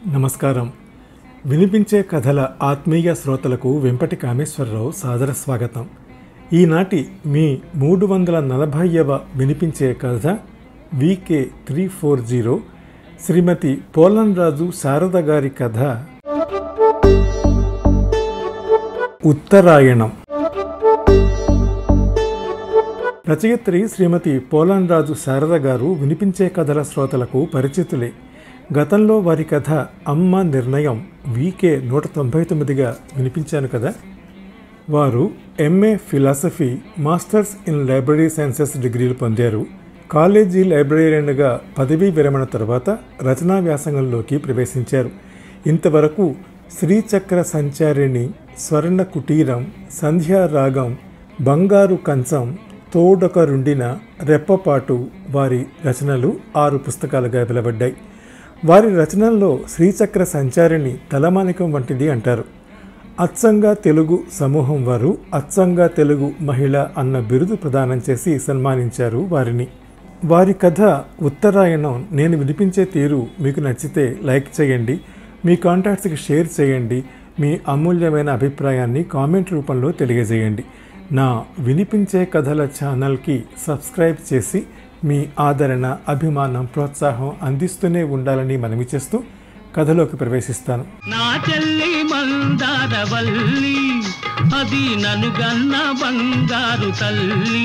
నమస్కారం వినిపించే కథల ఆత్మీయ శ్రోతలకు వెంపటి కామేశ్వరరావు సాదర స్వాగతం ఈనాటి మీ మూడు వందల నలభైవ వినిపించే కథ V K three four zero Shrimati Polamraju Sharada గారి కథ ఉత్తరాయణం రచయిత్రి శ్రీమతి పోలంరాజు శారద గారు వినిపించే కథల శ్రోతలకు పరిచితులే గతంలో వారి కథ అమ్మ నిర్ణయం వీకే నూట తొంభై తొమ్మిదిగా వినిపించాను కదా వారు M A philosophy masters in library sciences డిగ్రీలు పొందారు కాలేజీ లైబ్రరీయన్గా పదవీ విరమణ తర్వాత రచనా వ్యాసంగంలోకి ప్రవేశించారు ఇంతవరకు శ్రీచక్ర సంచారిణి స్వర్ణ కుటీరం సంధ్యారాగం బంగారు కంచం తోడొకరుండిన రెప్పపాటు వారి రచనలు ఆరు పుస్తకాలుగా వెలువడ్డాయి వారి రచనల్లో శ్రీచక్ర సంచారిణి తలమానికం వంటిది అంటారు అచ్చంగా తెలుగు సమూహం వారు అచ్చంగా తెలుగు మహిళ అన్న బిరుదు ప్రదానం చేసి సన్మానించారు వారిని వారి కథ ఉత్తరాయణం నేను వినిపించే తీరు మీకు నచ్చితే లైక్ చేయండి మీ కాంటాక్ట్స్కి షేర్ చేయండి మీ అమూల్యమైన అభిప్రాయాన్ని కామెంట్ రూపంలో తెలియజేయండి నా వినిపించే కథల ఛానల్కి సబ్స్క్రైబ్ చేసి మీ ఆదరణ అభిమానం ప్రోత్సాహం అందిస్తూనే ఉండాలని మనవి చేస్తూ కథలోకి ప్రవేశిస్తాను నా చెల్లి మందారవల్లి అది ననుగన్న బంగారు తల్లి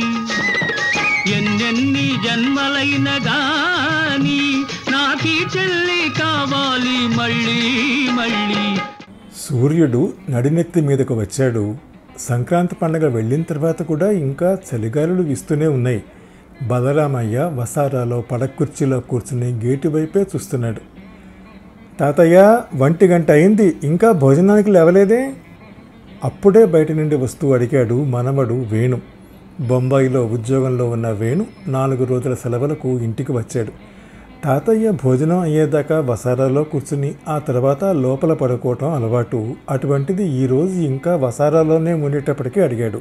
ఎన్నెన్ని జన్మలైన గాని నాకీ చెల్లి కావాలి మళ్ళీ మళ్ళీ సూర్యుడు నడినెత్తి మీదకు వచ్చాడు సంక్రాంతి పండగ వెళ్ళిన తర్వాత కూడా ఇంకా చలిగాలులు వీస్తూనే ఉన్నాయి బలరామయ్య వసారాలో పడకుర్చీలో కూర్చుని గేటు వైపే చూస్తున్నాడు తాతయ్య ఒంటి గంట అయింది ఇంకా భోజనానికి లేవలేదే అప్పుడే బయట నుండి వస్తూ అడిగాడు మనవడు వేణు బొంబాయిలో ఉద్యోగంలో ఉన్న వేణు నాలుగు రోజుల సెలవులకు ఇంటికి వచ్చాడు తాతయ్య భోజనం అయ్యేదాకా వసారాలో కూర్చుని ఆ తర్వాత లోపల పడుకోవటం అలవాటు అటువంటిది ఈరోజు ఇంకా వసారాలోనే ఉండేటప్పటికీ అడిగాడు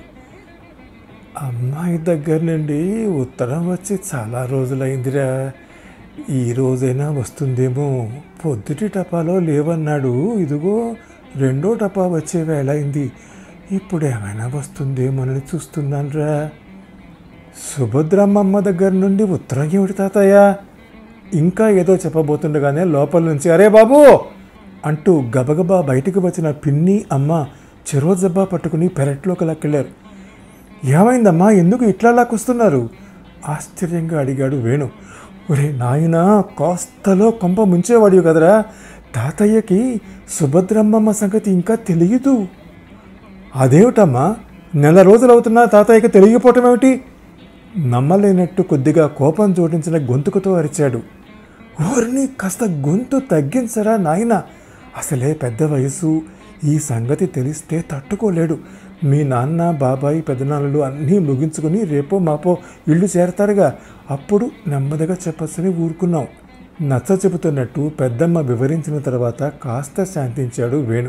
అమ్మాయి దగ్గర నుండి ఉత్తరం వచ్చి చాలా రోజులైందిరా ఈ రోజైనా వస్తుందేమో పొద్దుటి టపాలో లేవన్నాడు ఇదిగో రెండో టపా వచ్చే వేళ అయింది ఇప్పుడు ఏమైనా వస్తుందేమోనని చూస్తున్నానురా సుభద్రమ్మమ్మ దగ్గర నుండి ఉత్తరం ఏమిటి తాతయ్య ఇంకా ఏదో చెప్పబోతుండగానే లోపల నుంచి అరే బాబు అంటూ గబగబా బయటికి వచ్చిన పిన్ని అమ్మ చెరో జబ్బా పట్టుకుని పెరట్లోకి లక్కెళ్ళారు ఏమైందమ్మా ఎందుకు ఇట్లా లాక్కొస్తున్నారు ఆశ్చర్యంగా అడిగాడు వేణు ఒరే నాయనా కాస్తలో కొంప ముంచేవాడివి కదరా తాతయ్యకి సుభద్రమ్మమ్మ సంగతి ఇంకా తెలియదు అదేమిటమ్మా నెల రోజులవుతున్నా తాతయ్యకి తెలియకపోవటం ఏమిటి నమ్మలేనట్టు కొద్దిగా కోపం జోడించిన గొంతుకుతో అరిచాడు ఓరిని కాస్త గొంతు తగ్గించరా నాయన అసలే పెద్ద వయసు ఈ సంగతి తెలిస్తే తట్టుకోలేడు మీ నాన్న బాబాయి పెదనాన్నలు అన్నీ ముగించుకుని రేపో మాపో ఇల్లు చేరతారుగా అప్పుడు నెమ్మదిగా చెప్పచ్చని ఊరుకున్నాం నచ్చ చెబుతున్నట్టు పెద్దమ్మ వివరించిన తర్వాత కాస్త శాంతించాడు వేణు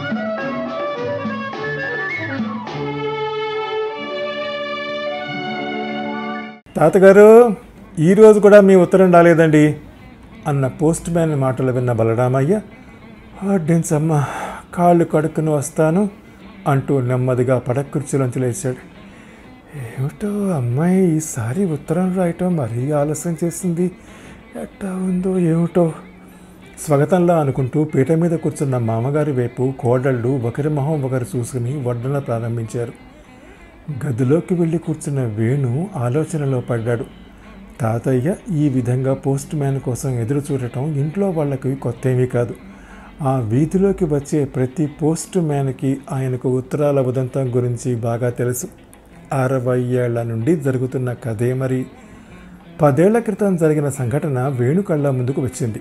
తాతగారు ఈరోజు కూడా మీ ఉత్తరం రాలేదండి అన్న పోస్ట్ మ్యాన్ మాటలు విన్న బలరామయ్య అడ్డించమ్మ కాళ్ళు కడుక్కుని వస్తాను అంటూ నెమ్మదిగా పడకుర్చీలోంచి లేచాడు ఏమిటో అమ్మాయి ఈసారి ఉత్తరం రాయటం మరీ ఆలస్యం చేసింది ఎట్టా ఉందో ఏమిటో స్వాగతంలా అనుకుంటూ పీట మీద కూర్చున్న మామగారి వైపు కోడళ్ళు ఒకరి మొహం ఒకరు చూసుకుని వడ్డన ప్రారంభించారు గదిలోకి వెళ్ళి కూర్చున్న వేణు ఆలోచనలో పడ్డాడు తాతయ్య ఈ విధంగా పోస్ట్ మ్యాన్ కోసం ఎదురు చూడటం ఇంట్లో వాళ్ళకి కొత్త ఏమీ కాదు ఆ వీధిలోకి వచ్చే ప్రతి పోస్ట్ మ్యాన్కి ఆయనకు ఉత్తరాల ఉదంతం గురించి బాగా తెలుసు అరవై ఏళ్ల నుండి జరుగుతున్న కథే మరి పదేళ్ల క్రితం జరిగిన సంఘటన వేణు కళ్ళ ముందుకు వచ్చింది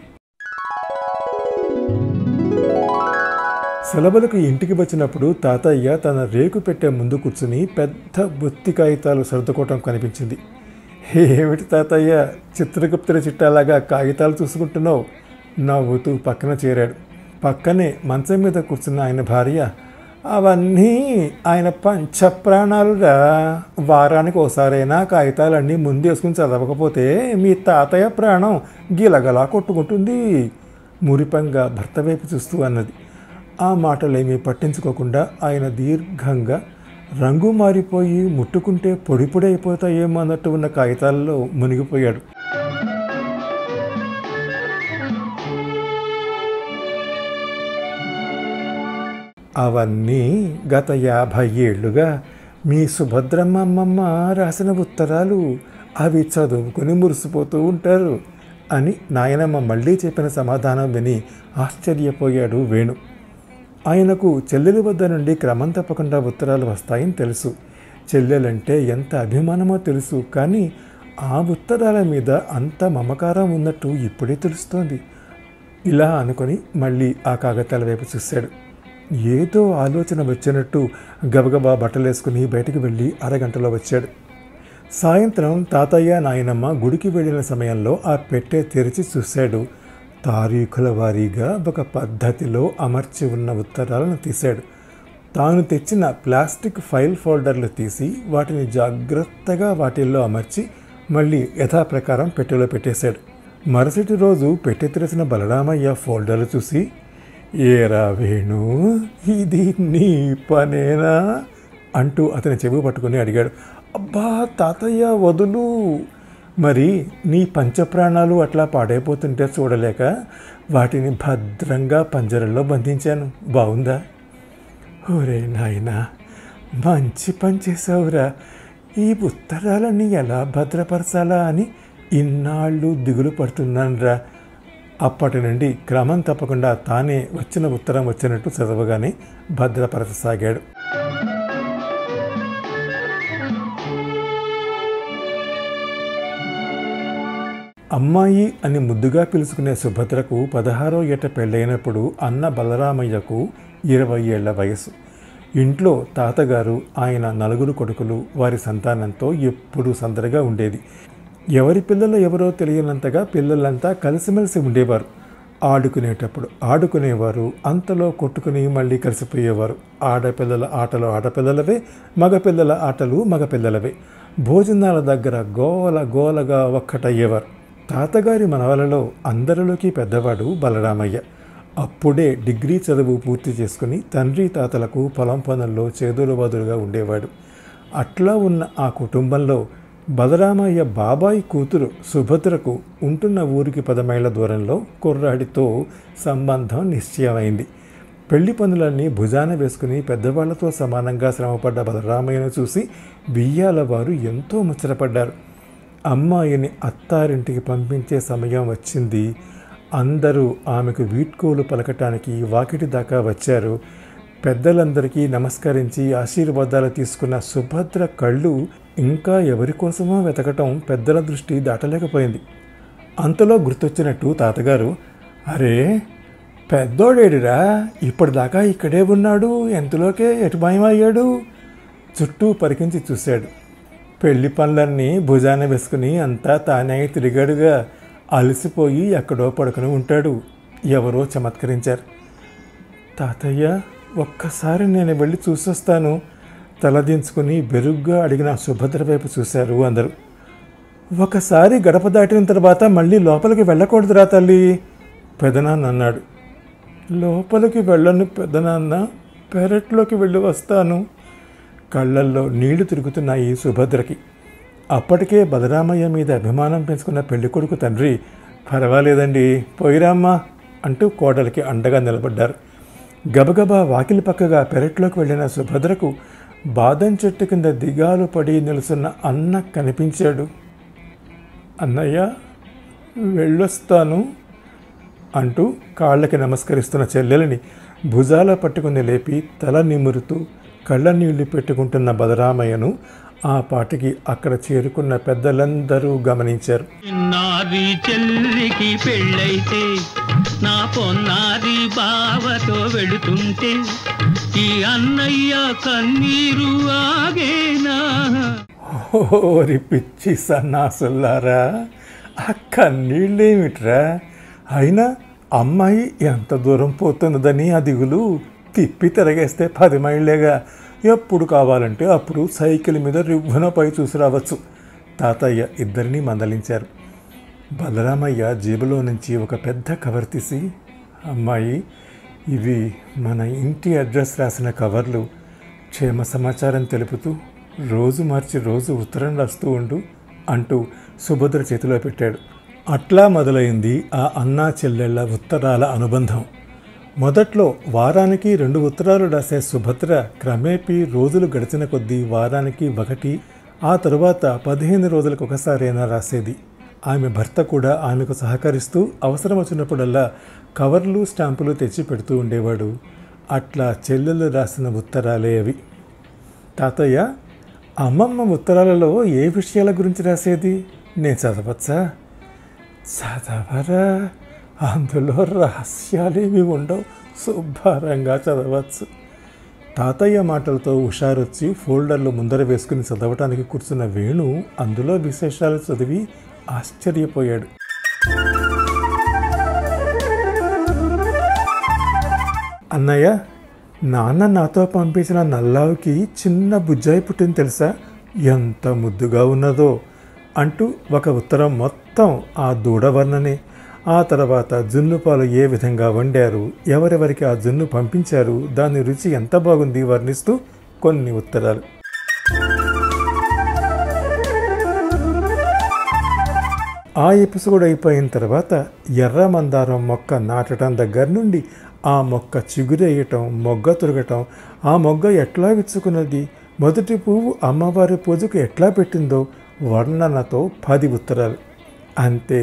సెలవులకు ఇంటికి వచ్చినప్పుడు తాతయ్య తన రేకు పెట్టే ముందు కూర్చుని పెద్ద బొత్తి కాగితాలు సర్దుకోవటం కనిపించింది ఏమిటి తాతయ్య చిత్రగుప్తుల చిట్టాలాగా కాగితాలు చూసుకుంటున్నావు నవ్వుతూ పక్కన చేరాడు పక్కనే మంచం మీద కూర్చున్న ఆయన భార్య అవన్నీ ఆయన పంచ ప్రాణాలురా వారానికి ఒకసారైనా కాగితాలన్నీ ముందేసుకుని చదవకపోతే మీ తాతయ్య ప్రాణం గిలగలా కొట్టుకుంటుంది మురిపంగా భర్త వైపు చూస్తూ అన్నది ఆ మాటలేమీ పట్టించుకోకుండా ఆయన దీర్ఘంగా రంగు మారిపోయి ముట్టుకుంటే పొడి పొడి అయిపోతాయేమో అన్నట్టు ఉన్న కాగితాల్లో మునిగిపోయాడు అవన్నీ గత యాభై ఏళ్లుగా మీ సుభద్రమ్మమ్మ రాసిన ఉత్తరాలు అవి చదువుకుని మురిసిపోతూ ఉంటారు అని నాయనమ్మ మళ్ళీ చెప్పిన సమాధానం విని ఆశ్చర్యపోయాడు వేణు ఆయనకు చెల్లెలి వద్ద నుండి క్రమం తప్పకుండా ఉత్తరాలు వస్తాయని తెలుసు చెల్లెలంటే ఎంత అభిమానమో తెలుసు కానీ ఆ ఉత్తరాల మీద అంత మమకారం ఉన్నట్టు ఇప్పుడే తెలుస్తోంది ఇలా అనుకొని మళ్ళీ ఆ కాగితాల వైపు చూశాడు ఏదో ఆలోచన వచ్చినట్టు గబగబా బట్టలేసుకుని బయటికి వెళ్ళి అరగంటలో వచ్చాడు సాయంత్రం తాతయ్య నాయనమ్మ గుడికి వెళ్ళిన సమయంలో ఆ పెట్టె తెరిచి చూశాడు తారీఖుల వారీగా ఒక పద్ధతిలో అమర్చి ఉన్న ఉత్తరాలను తీశాడు తాను తెచ్చిన ప్లాస్టిక్ ఫైల్ ఫోల్డర్లు తీసి వాటిని జాగ్రత్తగా వాటిల్లో అమర్చి మళ్ళీ యథాప్రకారం పెట్టెలో పెట్టేశాడు మరుసటి రోజు పెట్టె తెరిచిన బలరామయ్య ఫోల్డర్లు చూసి ఏరా వేణు ఇది నీ పనేనా అంటూ అతని చెవి పట్టుకుని అడిగాడు అబ్బా తాతయ్య వదులు మరి నీ పంచప్రాణాలు అట్లా పాడైపోతుంటే చూడలేక వాటిని భద్రంగా పంజరంలో బంధించాను బాగుందా ఒరే నాయనా మంచి పని చేసావురా ఈ ఉత్తరాలని ఎలా భద్రపరచాలా అని ఇన్నాళ్ళు దిగులు పడుతున్నానురా అప్పటి నుండి క్రమం తప్పకుండా తానే వచ్చిన ఉత్తరం వచ్చినట్టు చదవగానే భద్రపరచసాగాడు అమ్మాయి అని ముద్దుగా పిలుచుకునే సుభద్రకు పదహారో ఏట పెళ్ళైనప్పుడు అన్న బలరామయ్యకు ఇరవై ఏళ్ల వయసు ఇంట్లో తాతగారు ఆయన నలుగురు కొడుకులు వారి సంతానంతో ఎప్పుడూ సందడిగా ఉండేది ఎవరి పిల్లలు ఎవరో తెలియనంతగా పిల్లలంతా కలిసిమెలిసి ఉండేవారు ఆడుకునేటప్పుడు ఆడుకునేవారు అంతలో కొట్టుకుని మళ్ళీ కలిసిపోయేవారు ఆడపిల్లల ఆటలు ఆడపిల్లలవే మగపిల్లల ఆటలు మగపిల్లలవే భోజనాల దగ్గర గోల గోలగా ఒక్కటయ్యేవారు తాతగారి మనవలలో అందరిలోకి పెద్దవాడు బలరామయ్య అప్పుడే డిగ్రీ చదువు పూర్తి చేసుకుని తండ్రి తాతలకు పొలం పనుల్లో చేదులు బదులుగా ఉండేవాడు అట్లా ఉన్న ఆ కుటుంబంలో బలరామయ్య బాబాయి కూతురు సుభద్రకు ఉంటున్న ఊరికి పదమైళ్ళ దూరంలో కుర్రాడితో సంబంధం నిశ్చయమైంది పెళ్లి పనులన్నీ భుజాన వేసుకుని పెద్దవాళ్లతో సమానంగా శ్రమపడ్డ బలరామయ్యను చూసి బియ్యాల వారు ఎంతో ముచ్చటపడ్డారు అమ్మాయిని అత్తారింటికి పంపించే సమయం వచ్చింది అందరూ ఆమెకు వీడ్కోలు పలకటానికి వాకిటి దాకా వచ్చారు పెద్దలందరికీ నమస్కరించి ఆశీర్వాదాలు తీసుకున్న సుభద్ర కళ్ళు ఇంకా ఎవరి కోసమో వెతకటం పెద్దల దృష్టి దాటలేకపోయింది అంతలో గుర్తొచ్చినట్టు తాతగారు అరే పెద్దోడేడిరా ఇప్పటిదాకా ఇక్కడే ఉన్నాడు ఎంతలోకే ఎటు మాయమయ్యాడు చుట్టూ పరికించి చూశాడు పెళ్లి పనులన్నీ భుజాన వేసుకుని అంతా తానే తిరిగాడుగా అలసిపోయి ఎక్కడో పడుకుని ఉంటాడు ఎవరో చమత్కరించారు తాతయ్య ఒక్కసారి నేను వెళ్ళి చూసొస్తాను తలదించుకుని బెరుగ్గా అడిగిన సుభద్ర వైపు చూశారు అందరూ ఒకసారి గడప దాటిన తర్వాత మళ్ళీ లోపలికి వెళ్ళకూడదురా తల్లి పెదనాన్న అన్నాడు లోపలికి వెళ్ళను పెదనాన్న పెరట్లోకి వెళ్ళి వస్తాను కళ్ళల్లో నీళ్లు తిరుగుతున్నాయి సుభద్రకి అప్పటికే బలరామయ్య మీద అభిమానం పెంచుకున్న పెళ్ళికొడుకు తండ్రి పర్వాలేదండి పోయిరామ్మా అంటూ కోడలికి అండగా నిలబడ్డారు గబగబా వాకిలి పక్కగా పెరట్లోకి వెళ్ళిన సుభద్రకు బాదం చెట్టు కింద దిగాలు పడి నిలుసున్న అన్న కనిపించాడు అన్నయ్య వెళ్ళొస్తాను అంటూ కాళ్ళకి నమస్కరిస్తున్న చెల్లెలిని భుజాల పట్టుకుని లేపి తల నిమురుతూ కళ్ళ నీళ్లు పెట్టుకుంటున్న బలరామయ్యను ఆ పాటికి అక్కడ చేరుకున్న పెద్దలందరూ గమనించారు నాది చెల్లికి పెళ్ళైతే నా పొన్నాది బావతో వెళుతుంటే ఈ అన్నయ్య కన్నీరు ఆగేనా ఓరి పిచ్చి సన్నాసుల్లారా ఆ కన్నీళ్ళేమిట్రా అయినా అమ్మాయి ఎంత దూరం పోతున్నదని ఆ దిగులు తిప్పి తిరగేస్తే పది మైళ్ళేగా ఎప్పుడు కావాలంటే అప్పుడు సైకిల్ మీద రివ్వున పై చూసి రావచ్చు తాతయ్య ఇద్దరిని మందలించారు బలరామయ్య జేబులో నుంచి ఒక పెద్ద కవర్ తీసి అమ్మాయి ఇవి మన ఇంటి అడ్రస్ రాసిన కవర్లు క్షేమ సమాచారం తెలుపుతూ రోజు మార్చి రోజు ఉత్తరం రాస్తూ ఉండు అంటూ సుభద్ర చేతిలో పెట్టాడు అట్లా మొదలైంది ఆ అన్నా చెల్లెళ్ళ ఉత్తరాల అనుబంధం మొదట్లో వారానికి రెండు ఉత్తరాలు రాసే సుభద్ర క్రమేపీ రోజులు గడిచిన కొద్దీ వారానికి ఒకటి ఆ తరువాత పదిహేను రోజులకు ఒకసారైనా రాసేది ఆమె భర్త కూడా ఆమెకు సహకరిస్తూ అవసరం వచ్చినప్పుడల్లా కవర్లు స్టాంపులు తెచ్చి పెడుతూ ఉండేవాడు అట్లా చెల్లెలు రాసిన ఉత్తరాలే అవి తాతయ్య అమ్మమ్మ ఉత్తరాలలో ఏ విషయాల గురించి రాసేది నేను చదవచ్చా చదవరా అందులో రహస్యాలేమి ఉండవు శుభ్రంగా చదవచ్చు తాతయ్య మాటలతో హుషారొచ్చి ఫోల్డర్లు ముందర వేసుకుని చదవటానికి కూర్చున్న వేణు అందులో విశేషాలు చదివి ఆశ్చర్యపోయాడు అన్నయ్య నాన్న నాతో పంపించిన నల్లావుకి చిన్న బుజ్జాయి పుట్టింది తెలుసా ఎంత ముద్దుగా ఉన్నదో అంటూ ఒక ఉత్తరం మొత్తం ఆ దూడ వర్ణనే ఆ తర్వాత జున్ను పాలు ఏ విధంగా వండారు ఎవరెవరికి ఆ జున్ను పంపించారు దాని రుచి ఎంత బాగుంది వర్ణిస్తూ కొన్ని ఉత్తరాలు ఆ ఎపిసోడ్ అయిపోయిన తర్వాత ఎర్ర మందారం మొక్క నాటడం దగ్గర నుండి ఆ మొక్క చిగురేయటం మొగ్గ తొరగటం ఆ మొగ్గ ఎట్లా విచ్చుకున్నది మొదటి పువ్వు అమ్మవారి పూజకు ఎట్లా పెట్టిందో వర్ణనతో పది ఉత్తరాలు అంతే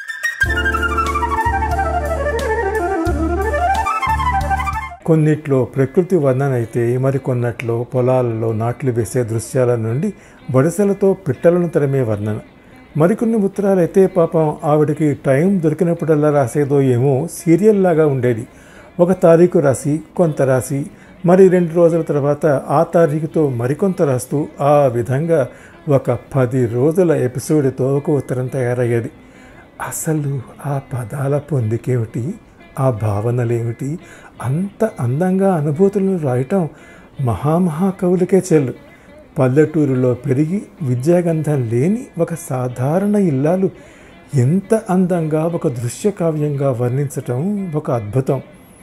కొన్నిట్లో ప్రకృతి వర్ణన అయితే మరికొన్నట్లో పొలాలలో నాట్లు వేసే దృశ్యాల నుండి వడిసెలతో పిట్టలను తరిమే వర్ణన మరికొన్ని ఉత్తరాలైతే పాపం ఆవిడకి టైం దొరికినప్పుడల్లా రాసేదో ఏమో సీరియల్ లాగా ఉండేది ఒక తారీఖు రాసి కొంత రాసి మరి రెండు రోజుల తర్వాత ఆ తారీఖుతో మరికొంత రాస్తూ ఆ విధంగా ఒక పది రోజుల ఎపిసోడ్తో ఒక ఉత్తరం తయారయ్యేది అసలు ఆ పదాల పొందికేమిటి ఆ భావనలేమిటి అంత అందంగా అనుభూతులను రాయటం మహామహాకవులకే చెల్లు పల్లెటూరులో పెరిగి విద్యాగంధం లేని ఒక సాధారణ ఇల్లాలు ఎంత అందంగా ఒక దృశ్య కావ్యంగా వర్ణించటం ఒక అద్భుతం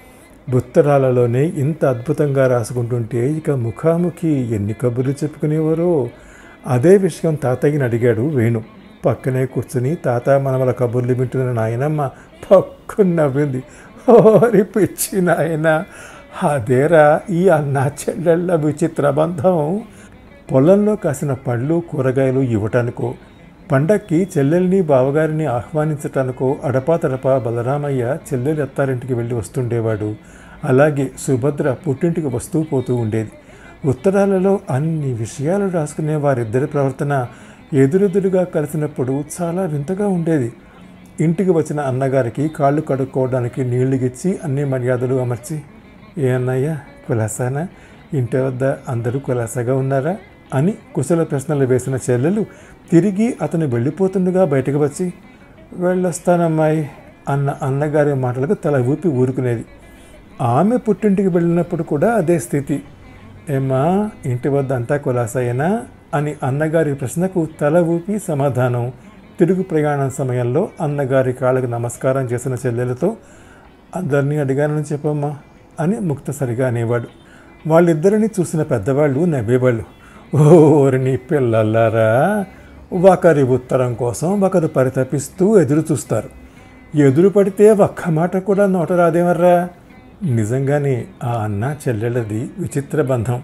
ఉత్తరాలలోనే ఇంత అద్భుతంగా రాసుకుంటుంటే ఇక ముఖాముఖి ఎన్ని కబుర్లు చెప్పుకునేవారో అదే విషయం తాతయ్యని అడిగాడు వేణు పక్కనే కూర్చుని తాత మనమల కబుర్లు వింటున్న నాయనమ్మ పక్కన నవ్వింది ఓరి పిచ్చి నాయన అదేరా ఈ అన్నా చెల్లెళ్ళ విచిత్ర బంధం పొలంలో కాసిన పళ్ళు కూరగాయలు ఇవ్వటానికో పండక్కి చెల్లెల్ని బావగారిని ఆహ్వానించటానికో అడపాతడపా బలరామయ్య చెల్లెలు అత్తారింటికి వెళ్ళి వస్తుండేవాడు అలాగే సుభద్ర పుట్టింటికి వస్తూ పోతూ ఉండేది ఉత్తరాలలో అన్ని విషయాలు రాసుకునే వారిద్దరి ప్రవర్తన ఎదురెదురుగా కలిసినప్పుడు చాలా వింతగా ఉండేది ఇంటికి వచ్చిన అన్నగారికి కాళ్ళు కడుక్కోవడానికి నీళ్లు ఇచ్చి అన్ని మర్యాదలు అమర్చి ఏ అన్నయ్య కులాసానా ఇంటి వద్ద అందరూ కులాసాగా ఉన్నారా అని కుశల ప్రశ్నలు వేసిన చెల్లెలు తిరిగి అతను వెళ్ళిపోతుండగా బయటకు వచ్చి వెళ్ళొస్తానమ్మాయి అన్న అన్నగారి మాటలకు తల ఊపి ఊరుకునేది ఆమె పుట్టింటికి వెళ్ళినప్పుడు కూడా అదే స్థితి ఏమ్మా ఇంటి వద్ద అంతా కులాసాయేనా అని అన్నగారి ప్రశ్నకు తల ఊపి సమాధానం తిరుగు ప్రయాణం సమయంలో అన్నగారి కాళ్ళకు నమస్కారం చేసిన చెల్లెలతో అందరినీ అడిగానని చెప్పమ్మా అని ముక్తసరిగా అనేవాడు వాళ్ళిద్దరిని చూసిన పెద్దవాళ్ళు నవ్వేవాళ్ళు ఓరిని పిల్లలారా ఒకరి ఉత్తరం కోసం ఒకరు పరితపిస్తూ ఎదురు చూస్తారు ఎదురు పడితే ఒక్క మాట కూడా నోట రాదేమర్రా నిజంగానే ఆ అన్న చెల్లెళ్ళది విచిత్ర బంధం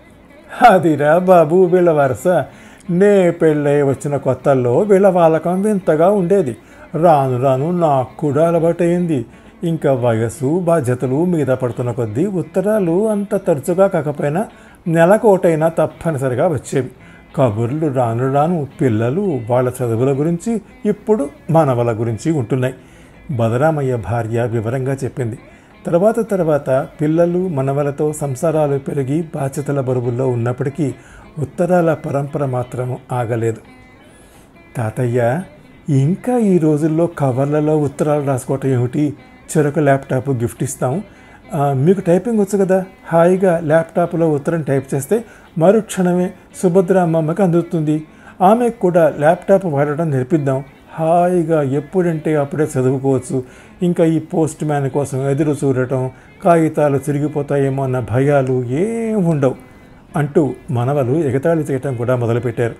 అదిరా బాబు వీళ్ళ వరస నే పెళ్ళై వచ్చిన కొత్తల్లో వీళ్ళ వాలకం వింతగా ఉండేది రాను రాను నాకు కూడా అలవాటైంది ఇంకా వయసు బాధ్యతలు మీద పడుతున్న కొద్దీ ఉత్తరాలు అంత తరచుగా కాకపోయినా నెలకోటైనా తప్పనిసరిగా వచ్చేవి కబుర్లు రాను రాను పిల్లలు వాళ్ళ చదువుల గురించి ఇప్పుడు మనవల గురించి ఉంటున్నాయి బలరామయ్య భార్య వివరంగా చెప్పింది తర్వాత తర్వాత పిల్లలు మనవలతో సంసారాలు పెరిగి బాధ్యతల బరువుల్లో ఉన్నప్పటికీ ఉత్తరాల పరంపర మాత్రం ఆగలేదు తాతయ్య ఇంకా ఈ రోజుల్లో కవర్లలో ఉత్తరాలు రాసుకోవటం ఏమిటి చెరొక ల్యాప్టాప్ గిఫ్ట్ ఇస్తాం ఆ, మీకు టైపింగ్ వచ్చు కదా హాయిగా ల్యాప్టాప్లో ఉత్తరం టైప్ చేస్తే మరుక్షణమే సుభద్ర అమ్మమ్మకి అందుతుంది ఆమెకు కూడా ల్యాప్టాప్ వాడటం నేర్పిద్దాం హాయిగా ఎప్పుడంటే అప్పుడే చదువుకోవచ్చు ఇంకా ఈ పోస్ట్ మ్యాన్ కోసం ఎదురు చూడటం కాగితాలు చిరిగిపోతాయేమో అన్న భయాలు ఏం ఉండవు అంటూ మనవలు ఎగతాళి చేయటం కూడా మొదలుపెట్టారు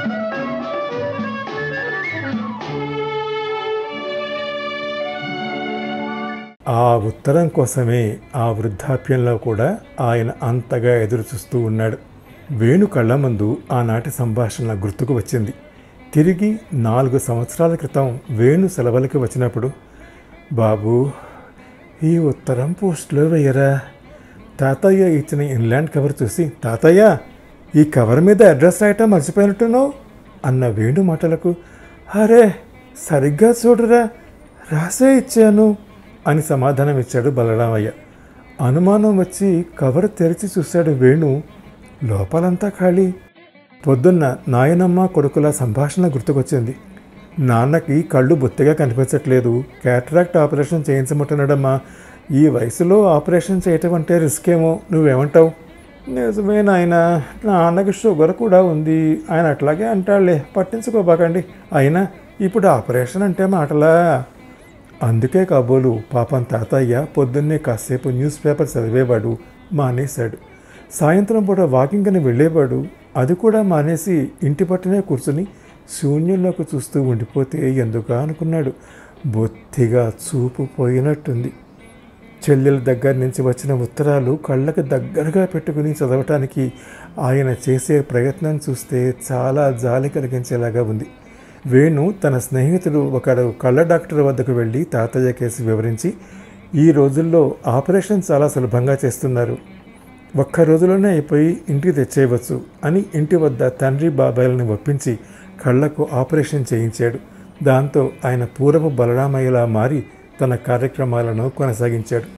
ఆ ఉత్తరం కోసమే ఆ వృద్ధాప్యంలో కూడా ఆయన అంతగా ఎదురు చూస్తూ ఉన్నాడు వేణు కళ్ళ ముందు ఆనాటి సంభాషణ గుర్తుకు వచ్చింది తిరిగి నాలుగు సంవత్సరాల క్రితం వేణు సెలవులకి వచ్చినప్పుడు బాబు ఈ ఉత్తరం పోస్ట్లో వేయరా తాతయ్య ఇచ్చిన ఇన్లాండ్ కవర్ చూసి తాతయ్య ఈ కవర్ మీద అడ్రస్ రాయటం మర్చిపోయినట్టున్నావు అన్న వేణు మాటలకు అరే సరిగ్గా చూడరా రాసే ఇచ్చాను అని సమాధానం ఇచ్చాడు బలరామయ్య అనుమానం వచ్చి కవర్ తెరిచి చూశాడు వేణు లోపలంతా ఖాళీ పొద్దున్న నాయనమ్మ కొడుకుల సంభాషణ గుర్తుకొచ్చింది నాన్నకి కళ్ళు బొత్తిగా కనిపించట్లేదు క్యాటరాక్ట్ ఆపరేషన్ చేయించమంటున్నాడమ్మా ఈ వయసులో ఆపరేషన్ చేయటం అంటే రిస్క్ ఏమో నువ్వేమంటావు నిజమే నాయన నాన్నకి షుగర్ కూడా ఉంది ఆయన అట్లాగే అంటాడులే పట్టించుకోబాకండి అయినా ఇప్పుడు ఆపరేషన్ అంటే మాటలా అందుకే కాబోలు పాపం తాతయ్య పొద్దున్నే కాసేపు న్యూస్ పేపర్ చదివేవాడు మానేశాడు సాయంత్రం పూట వాకింగ్ అని వెళ్ళేవాడు అది కూడా మానేసి ఇంటి పట్టునే కూర్చుని శూన్యంలోకి చూస్తూ ఉండిపోతే ఎందుకా అనుకున్నాడు బొత్తిగా చూపు పోయినట్టుంది చెల్లెల దగ్గర నుంచి వచ్చిన ఉత్తరాలు కళ్ళకు దగ్గరగా పెట్టుకుని చదవటానికి ఆయన చేసే ప్రయత్నం చూస్తే చాలా జాలి కలిగించేలాగా ఉంది వేణు తన స్నేహితుడు ఒకడు కళ్ళ డాక్టర్ వద్దకు వెళ్ళి తాతయ్య కేసు వివరించి ఈ రోజుల్లో ఆపరేషన్ చాలా సులభంగా చేస్తున్నారు ఒక్క రోజులోనే అయిపోయి ఇంటికి తెచ్చేయవచ్చు అని ఇంటి వద్ద తండ్రి బాబాయిలను ఒప్పించి కళ్ళకు ఆపరేషన్ చేయించాడు దాంతో ఆయన పూర్వపు బలరామయ్యలా మారి తన కార్యక్రమాలను కొనసాగించాడు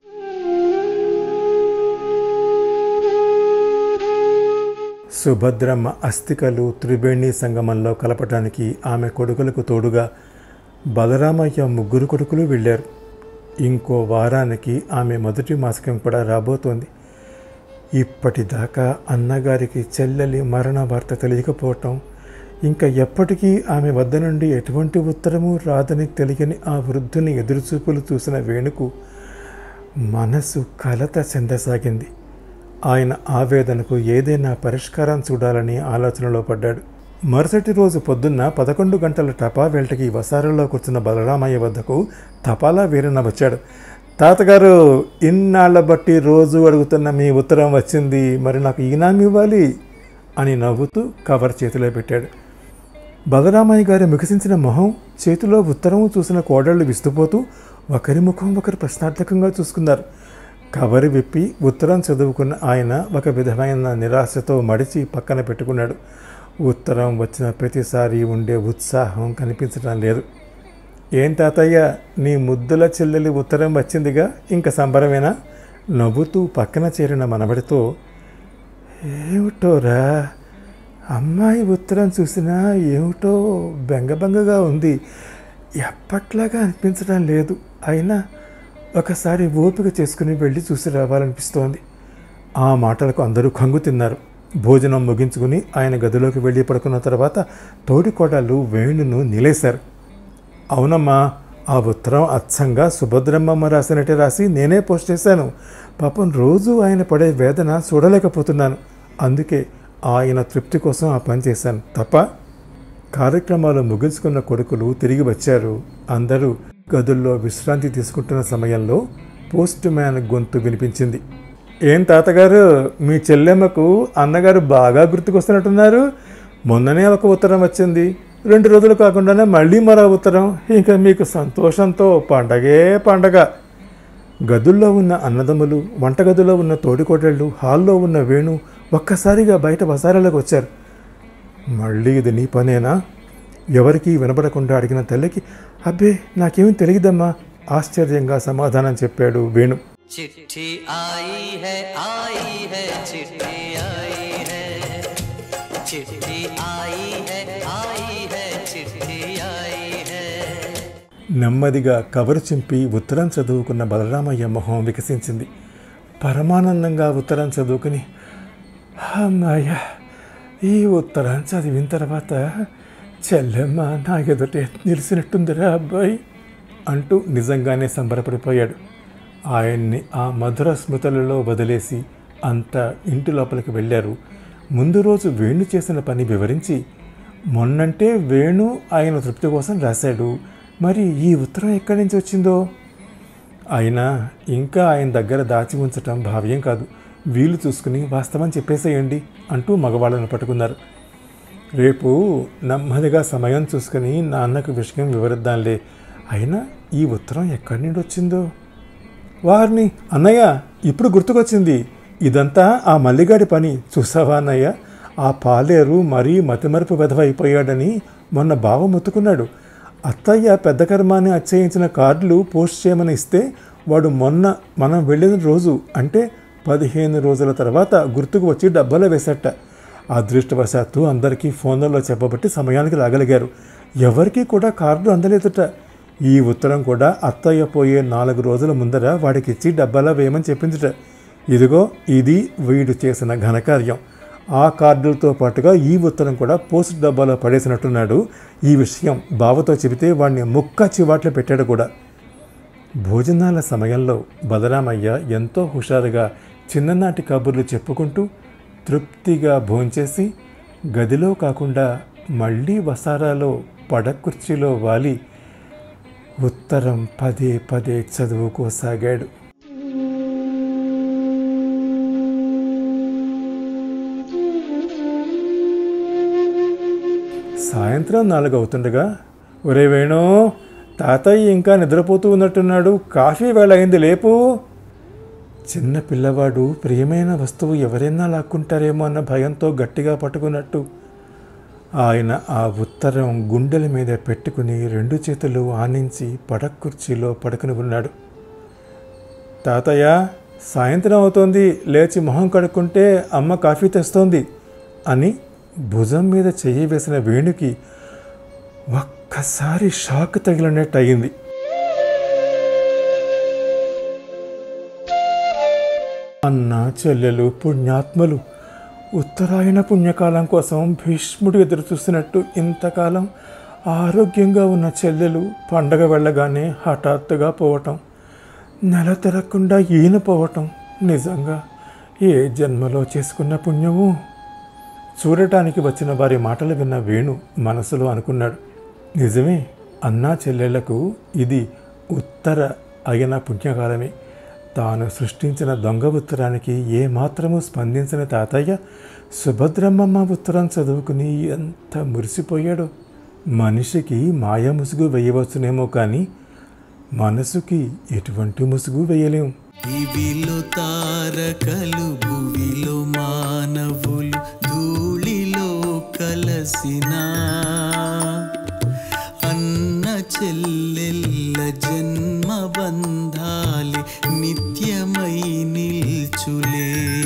సుభద్రమ్మ అస్థికలు త్రివేణి సంగమంలో కలపటానికి ఆమె కొడుకులకు తోడుగా బలరామయ్య ముగ్గురు కొడుకులు వెళ్ళారు ఇంకో వారానికి ఆమె మొదటి మాసకం కూడా రాబోతోంది ఇప్పటిదాకా అన్నగారికి చెల్లెలి మరణ వార్త తెలియకపోవటం ఇంకా ఎప్పటికీ ఆమె వద్ద నుండి ఎటువంటి ఉత్తరము రాదని తెలియని ఆ వృద్ధుని ఎదురుచూపులు చూసిన వేణుకు మనసు కలత చెందసాగింది ఆయన ఆవేదనకు ఏదైనా పరిష్కారం చూడాలని ఆలోచనలో పడ్డాడు మరుసటి రోజు పొద్దున్న పదకొండు గంటల టపా వేల్టకి వసారంలో కూర్చున్న బలరామయ్య వద్దకు తపాలా వీరన్న వచ్చాడు తాతగారు ఇన్నాళ్ల బట్టి రోజు అడుగుతున్న మీ ఉత్తరం వచ్చింది మరి నాకు ఈనామి ఇవ్వాలి అని నవ్వుతూ కవర్ చేతిలో పెట్టాడు బలరామయ్య గారి వికసించిన మొహం చేతిలో ఉత్తరం చూసిన కోడళ్ళు విస్తుపోతూ ఒకరి ముఖం ఒకరు ప్రశ్నార్థకంగా చూసుకున్నారు కవరి విప్పి ఉత్తరం చదువుకున్న ఆయన ఒక విధమైన నిరాశతో మడిచి పక్కన పెట్టుకున్నాడు ఉత్తరం వచ్చిన ప్రతిసారి ఉండే ఉత్సాహం కనిపించడం లేదు ఏం తాతయ్య నీ ముద్దుల చెల్లెలి ఉత్తరం వచ్చిందిగా ఇంక సంబరమేనా నవ్వుతూ పక్కన చేరిన మనబడితో ఏమిటోరా అమ్మాయి ఉత్తరం చూసినా ఏమిటో బెంగబెంగగా ఉంది ఎప్పట్లాగా అనిపించడం లేదు అయినా ఒకసారి ఓపిక చేసుకుని వెళ్ళి చూసి రావాలనిపిస్తోంది ఆ మాటలకు అందరూ కంగు తిన్నారు భోజనం ముగించుకుని ఆయన గదిలోకి వెళ్ళి పడుకున్న తర్వాత తోడికోడళ్ళు వేణును నిలేశారు అవునమ్మా ఆ ఉత్తరం అచ్చంగా సుభద్రమ్మమ్మ రాసినట్టే రాసి నేనే పోస్ట్ చేశాను పాపం రోజు ఆయన పడే వేదన చూడలేకపోతున్నాను అందుకే ఆయన తృప్తి కోసం ఆ పని చేశాను తప్ప కార్యక్రమాలు ముగించుకున్న కొడుకులు తిరిగి వచ్చారు అందరూ గదుల్లో విశ్రాంతి తీసుకుంటున్న సమయంలో పోస్ట్ మ్యాన్ గొంతు వినిపించింది ఏం తాతగారు మీ చెల్లెమ్మకు అన్నగారు బాగా గుర్తుకొస్తున్నట్టున్నారు మొన్ననే ఒక ఉత్తరం వచ్చింది రెండు రోజులు కాకుండానే మళ్ళీ మరో ఉత్తరం ఇంకా మీకు సంతోషంతో పండగే పండగ గదుల్లో ఉన్న అన్నదమ్ములు వంటగదిలో ఉన్న తోడికోటళ్ళు హాల్లో ఉన్న వేణు ఒక్కసారిగా బయట వసారాలకు వచ్చారు మళ్ళీ ఇది నీ పనేనా ఎవరికీ వినపడకుండా అడిగిన తల్లికి అబ్బే నాకేమీ తెలియదమ్మా ఆశ్చర్యంగా సమాధానం చెప్పాడు వేణు चिट्ठी आई है आई है चिट्ठी आई है चिट्ठी आई है आई है चिट्ठी आई है నెమ్మదిగా కవరు చింపి ఉత్తరం చదువుకున్న బలరామయ్య మొహం వికసించింది పరమానందంగా ఉత్తరం చదువుకుని అమ్మాయ ఈ ఉత్తరం చదివిన తర్వాత చెల్లెమ్మ నా ఎదుటే నిలిచినట్టుందిరా అబ్బాయి అంటూ నిజంగానే సంబరపడిపోయాడు ఆయన్ని ఆ మధుర స్మృతులలో వదిలేసి అంతా ఇంటి లోపలికి వెళ్ళారు ముందు రోజు వేణు చేసిన పని వివరించి మొన్నంటే వేణు ఆయన తృప్తి కోసం రాశాడు మరి ఈ ఉత్తరం ఎక్కడి నుంచి వచ్చిందో అయినా ఇంకా ఆయన దగ్గర దాచి ఉంచటం భావ్యం కాదు వీలు చూసుకుని వాస్తవం చెప్పేసేయండి అంటూ మగవాళ్ళను పట్టుకున్నారు రేపు నెమ్మదిగా సమయం చూసుకుని నాన్నకు విషయం వివరిద్దాంలే అయినా ఈ ఉత్తరం ఎక్కడి నుండి వచ్చిందో వారిని అన్నయ్య ఇప్పుడు గుర్తుకొచ్చింది ఇదంతా ఆ మల్లిగాడి పని చూసావా అన్నయ్య ఆ పాలేరు మరీ మతిమరుపు వెధవైపోయాడని మొన్న బావ మొత్తుకున్నాడు అత్తయ్య పెద్ద కర్మాన్ని అచ్చయించిన కార్డులు పోస్ట్ చేయమని ఇస్తే వాడు మొన్న మనం వెళ్ళిన రోజు అంటే పదిహేను రోజుల తర్వాత గుర్తుకు వచ్చి డబ్బాలో వేసట అదృష్టవశాత్తు అందరికీ ఫోన్లలో చెప్పబట్టి సమయానికి రాగలిగారు ఎవరికీ కూడా కార్డు అందలేదుట ఈ ఉత్తరం కూడా అత్తయ్య పోయే నాలుగు రోజుల ముందర వాడికి ఇచ్చి డబ్బాలో వేయమని చెప్పిందిట ఇదిగో ఇది వీడు చేసిన ఘనకార్యం ఆ కార్డులతో పాటుగా ఈ ఉత్తరం కూడా పోస్ట్ డబ్బాలో పడేసినట్టున్నాడు ఈ విషయం బావతో చెబితే వాడిని ముక్క చివాట్లు పెట్టాడు కూడా భోజనాల సమయంలో బలరామయ్య ఎంతో హుషారుగా చిన్ననాటి కబుర్లు చెప్పుకుంటూ తృప్తిగా భోంచేసి గదిలో కాకుండా మళ్ళీ వసారాలో పడకుర్చీలో వాలి ఉత్తరం పదే పదే చదువుకోసాగాడు సాయంత్రం నాలుగు అవుతుండగా ఒరే వేణు తాతయ్య ఇంకా నిద్రపోతూ ఉన్నట్టున్నాడు కాఫీ వేళ అయింది లేపు చిన్న పిల్లవాడు ప్రియమైన వస్తువు ఎవరైనా లాక్కుంటారేమో అన్న భయంతో గట్టిగా పట్టుకున్నట్టు ఆయన ఆ ఉత్తరం గుండెల మీద పెట్టుకుని రెండు చేతులు ఆనించి పడక కుర్చీలో పడుకుని ఉన్నాడు తాతయ్య సాయంత్రం అవుతోంది లేచి మొహం కడుక్కుంటే అమ్మ కాఫీ తెస్తోంది అని భుజం మీద చెయ్యి వేసిన వేణుకి ఒక్కసారి షాక్ తగిలినట్టు అయింది అన్న చెల్లెలు పుణ్యాత్మలు ఉత్తరాయణ పుణ్యకాలం కోసం భీష్ముడు ఎదురు చూసినట్టు ఇంతకాలం ఆరోగ్యంగా ఉన్న చెల్లెలు పండగ వెళ్ళగానే హఠాత్తుగా పోవటం నెల తిరగకుండా ఈయన పోవటం నిజంగా ఏ జన్మలో చేసుకున్న పుణ్యము చూడటానికి వచ్చిన వారి మాటలు విన్న వేణు మనసులో అనుకున్నాడు నిజమే అన్నా చెల్లెళ్లకు ఇది ఉత్తర అయిన పుణ్యకాలమే తాను సృష్టించిన దొంగ ఉత్తరానికి ఏ మాత్రము స్పందించిన తాతయ్య సుభద్రమ్మమ్మ ఉత్తరం చదువుకుని ఎంత మురిసిపోయాడో మనిషికి మాయ ముసుగు వేయవచ్చునేమో కానీ మనసుకి ఎటువంటి ముసుగు వేయలేం ఇవిలో తారకలు భువిలో మానవులు ధూళిలో కలసిన అన్న చెల్లెల్ల జన్మ బంధాలి నిత్యమై నిల్చులే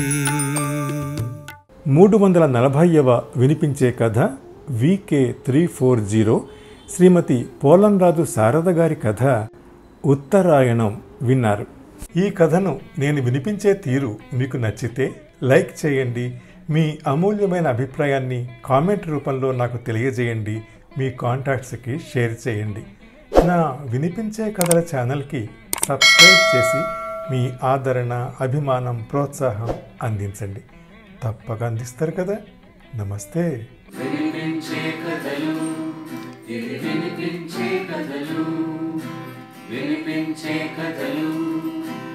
మూడు వందల నలభైవ వినిపించే కథ V K three four zero Shrimati Polamraju Sharada గారి కథ ఉత్తరాయణం విన్నారు ఈ కథను నేను వినిపించే తీరు మీకు నచ్చితే లైక్ చేయండి మీ అమూల్యమైన అభిప్రాయాన్ని కామెంట్ రూపంలో నాకు తెలియజేయండి మీ కాంటాక్ట్స్కి షేర్ చేయండి నా వినిపించే కథల ఛానల్కి సబ్స్క్రైబ్ చేసి మీ ఆదరణ అభిమానం ప్రోత్సాహం అందించండి తప్పక అందిస్తారు కదా నమస్తే వినిపించే కథలు ఇవి వినిపించే కథలు వినిపించే కథలు